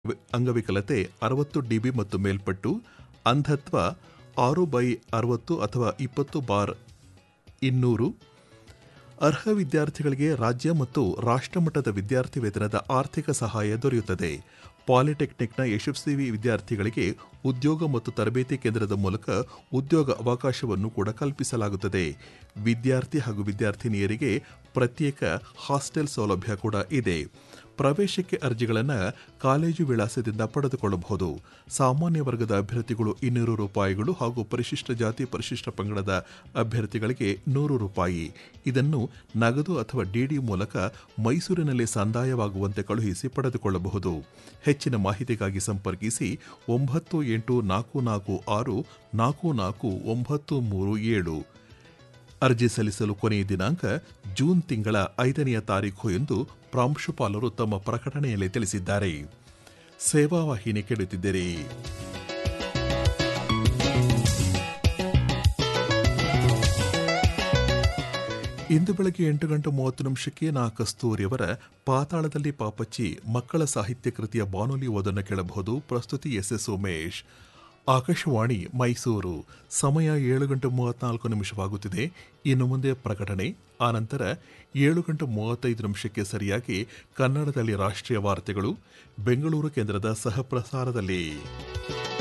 ಅಂಗವಿಕಲತೆ ಅರವತ್ತು ಡಿಬಿ ಮತ್ತು ಮೇಲ್ಪಟ್ಟು ಅಂಧತ್ವ ಆರು ಬೈ ಅರವತ್ತು ಅಥವಾ ಇಪ್ಪತ್ತು ಬಾರ್ ಇನ್ನೂರು ಅರ್ಹ ವಿದ್ಯಾರ್ಥಿಗಳಿಗೆ ರಾಜ್ಯ ಮತ್ತು ರಾಷ್ಟ್ರಮಟ್ಟದ ವಿದ್ಯಾರ್ಥಿ ವೇತನದ ಆರ್ಥಿಕ ಸಹಾಯ ದೊರೆಯುತ್ತದೆ ಪಾಲಿಟೆಕ್ನಿಕ್ನ ಯಶಸ್ವಿ ವಿದ್ಯಾರ್ಥಿಗಳಿಗೆ ಉದ್ಯೋಗ ಮತ್ತು ತರಬೇತಿ ಕೇಂದ್ರದ ಮೂಲಕ ಉದ್ಯೋಗ ಅವಕಾಶವನ್ನು ಕೂಡ ಕಲ್ಪಿಸಲಾಗುತ್ತದೆ ವಿದ್ಯಾರ್ಥಿ ಹಾಗೂ ವಿದ್ಯಾರ್ಥಿನಿಯರಿಗೆ ಪ್ರತ್ಯೇಕ ಹಾಸ್ಟೆಲ್ ಸೌಲಭ್ಯ ಕೂಡ ಇದೆ ಪ್ರವೇಶಕ್ಕೆ ಅರ್ಜಿಗಳನ್ನು ಕಾಲೇಜು ವಿಳಾಸದಿಂದ ಪಡೆದುಕೊಳ್ಳಬಹುದು ಸಾಮಾನ್ಯ ವರ್ಗದ ಅಭ್ಯರ್ಥಿಗಳು ಇನ್ನೂರು ರೂಪಾಯಿಗಳು ಹಾಗೂ ಪರಿಶಿಷ್ಟ ಜಾತಿ ಪರಿಶಿಷ್ಟ ಪಂಗಡದ ಅಭ್ಯರ್ಥಿಗಳಿಗೆ ನೂರು ರೂಪಾಯಿ ಇದನ್ನು ನಗದು ಅಥವಾ ಡಿಡಿ ಮೂಲಕ ಮೈಸೂರಿನಲ್ಲಿ ಸಂದಾಯವಾಗುವಂತೆ ಕಳುಹಿಸಿ ಪಡೆದುಕೊಳ್ಳಬಹುದು ಹೆಚ್ಚಿನ ಮಾಹಿತಿಗಾಗಿ ಸಂಪರ್ಕಿಸಿ ಒಂಬತ್ತು ಎಂಟು ನಾಲ್ಕು ನಾಲ್ಕು ಆರು ನಾಲ್ಕು ನಾಲ್ಕು ಒಂಬತ್ತು ಮೂರು ಏಳು ಅರ್ಜಿ ಸಲ್ಲಿಸಲು ಕೊನೆಯ ದಿನಾಂಕ ಜೂನ್ ತಿಂಗಳ ಐದನೆಯ ತಾರೀಖು ಎಂದು ಪ್ರಾಂಶುಪಾಲರು ತಮ್ಮ ಪ್ರಕಟಣೆಯಲ್ಲಿ ತಿಳಿಸಿದ್ದಾರೆ ಸೇವಾವಾಹಿನಿ ಕೇಳುತ್ತಿದ್ದೀರಿ ಇಂದು ಬೆಳಗ್ಗೆ ಎಂಟು ಗಂಟೆ ಮೂವತ್ತು ನಿಮಿಷಕ್ಕೆ ನಾ ಕಸ್ತೂರಿಯವರ ಪಾತಾಳದಲ್ಲಿ ಪಾಪಚ್ಚಿ ಮಕ್ಕಳ ಸಾಹಿತ್ಯ ಕೃತಿಯ ಬಾನುಲಿ ಓದನ್ನು ಕೇಳಬಹುದು ಪ್ರಸ್ತುತಿ ಎಸ್ ಎಸ್ ಉಮೇಶ್ ಆಕಾಶವಾಣಿ ಮೈಸೂರು ಸಮಯ ಏಳು ಗಂಟೆ ಮೂವತ್ನಾಲ್ಕು ನಿಮಿಷವಾಗುತ್ತಿದೆ ಇನ್ನು ಮುಂದೆ ಪ್ರಕಟಣೆ ಆನಂತರ ಏಳು ಗಂಟೆ ಮೂವತ್ತೈದು ನಿಮಿಷಕ್ಕೆ ಸರಿಯಾಗಿ ಕನ್ನಡದಲ್ಲಿ ರಾಷ್ಟ್ರೀಯ ವಾರ್ತೆಗಳು ಬೆಂಗಳೂರು ಕೇಂದ್ರದ ಸಹಪ್ರಸಾರದಲ್ಲಿ